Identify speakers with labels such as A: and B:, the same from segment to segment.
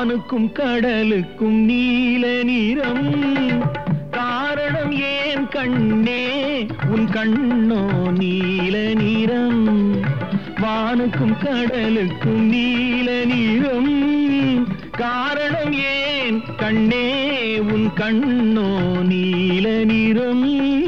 A: வானுக்கும் கடலுக்கும் நீல நிறம் காரணம் ஏன் கண்ணே உன் கண்ணோ நீல நிறம் வானுக்கும் கடலுக்கும் நீல நிறம் காரணம் ஏன் கண்ணே உன் கண்ணோ நீல நிறம்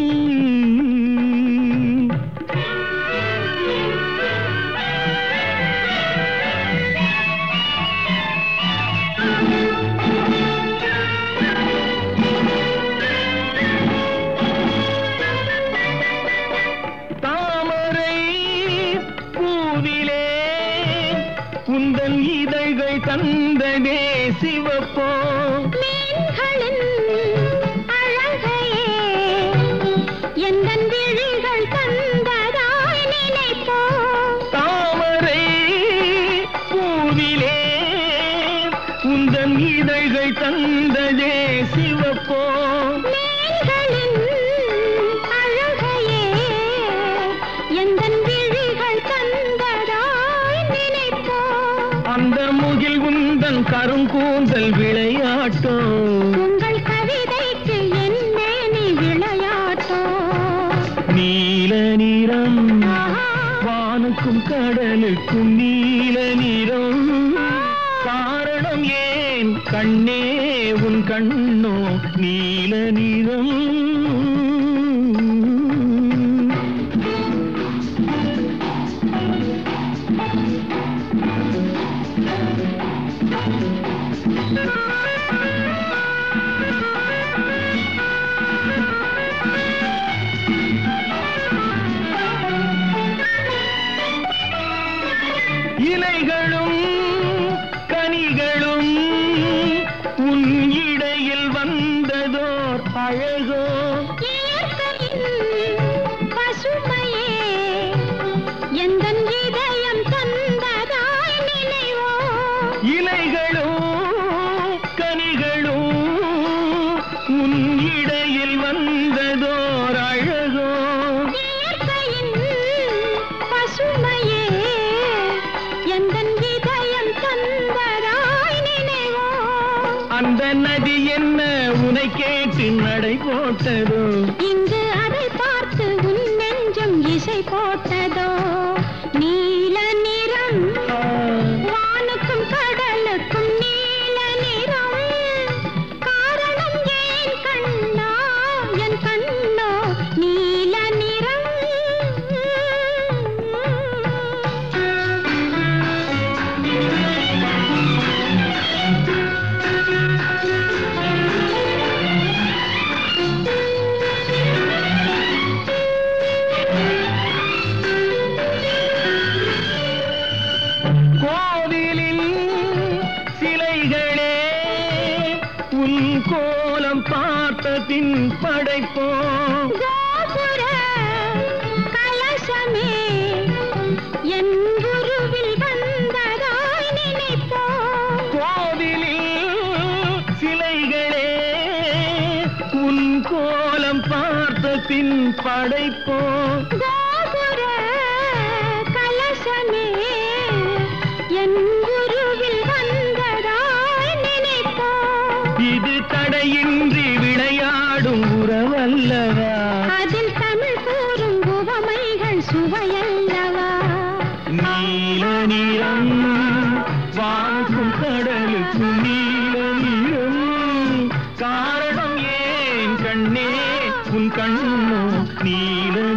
A: தாமரை பூவிலே குந்தன் இதழ்கள் தந்ததே சிவப்போ
B: மீன்களின் அழகையே எந்தன் விழிகள் தந்ததாய் நினைப்போ
A: தாமரை பூவிலே குந்தன் இதழ்கள் தந்ததே சிவப்போ
B: மீன்களின் அழகையே எந்தன் விழிகள் தந்ததாய் நினைப்போ
A: அந்த முகில் உந்தன் கருங்கூந்தல் விளையாட்டோ
B: உங்கள் கவிதைக்கு என்ன நீ விளையாட்டோ
A: நீல நிறம்
B: ஆஹா.
A: வானுக்கும் கடலுக்கும் நீல நிறம் காரணம் ஏன் கண்ணே உன் கண்ணோ நீல நிறம் இலைகளும் கனிகளும் உன் இடையில் வந்ததோர் அழகோ
B: இயற்கையின் பசுமையே எந்தன் இதயம் தந்ததாய் நினைவோ
A: இலைகளும் கனிகளும் உன் இடையில் வந்ததோர் அழகோ
B: இயற்கையின் பசுமையே எந்தன் இதயம் தந்ததாய் நினைவோ
A: அந்த நதி என்ன உனை கேட்டு நடை போட்டதோ
B: இங்கு அதை பார்த்து உன் நெஞ்சம் இசை போட்டதோ நீல நிறம்
A: ஆ,
B: வானுக்கும் கடலுக்கும் நீல நிறம் காரணம் ஏன் கண்ணா என் கண்ணோ நீல நிறம்
A: கோவிலின் சிலைகளே உன் கோலம் பார்த்த பின் படைப்போ
B: கோபுர கலசமே என் குருவில் வந்ததாய் நினைப்போ
A: கோவிலில் சிலைகளே உன் கோலம் பார்த்த பின் படைப்போ
B: கோபுர கலசமே என் குருவில் வந்ததாய் நினைப்போ
A: இது தடையின்றி விளையாடும் உறவல்லவா
B: அதில் தமிழ் கூறும் உவமைகள் சுவையல்லவா
A: நீல நிறம் வானுக்கும் கடலுக்கும் நீல நிறம் காரணம் ஏன் கண்ணே உன் கண்ணோ நீல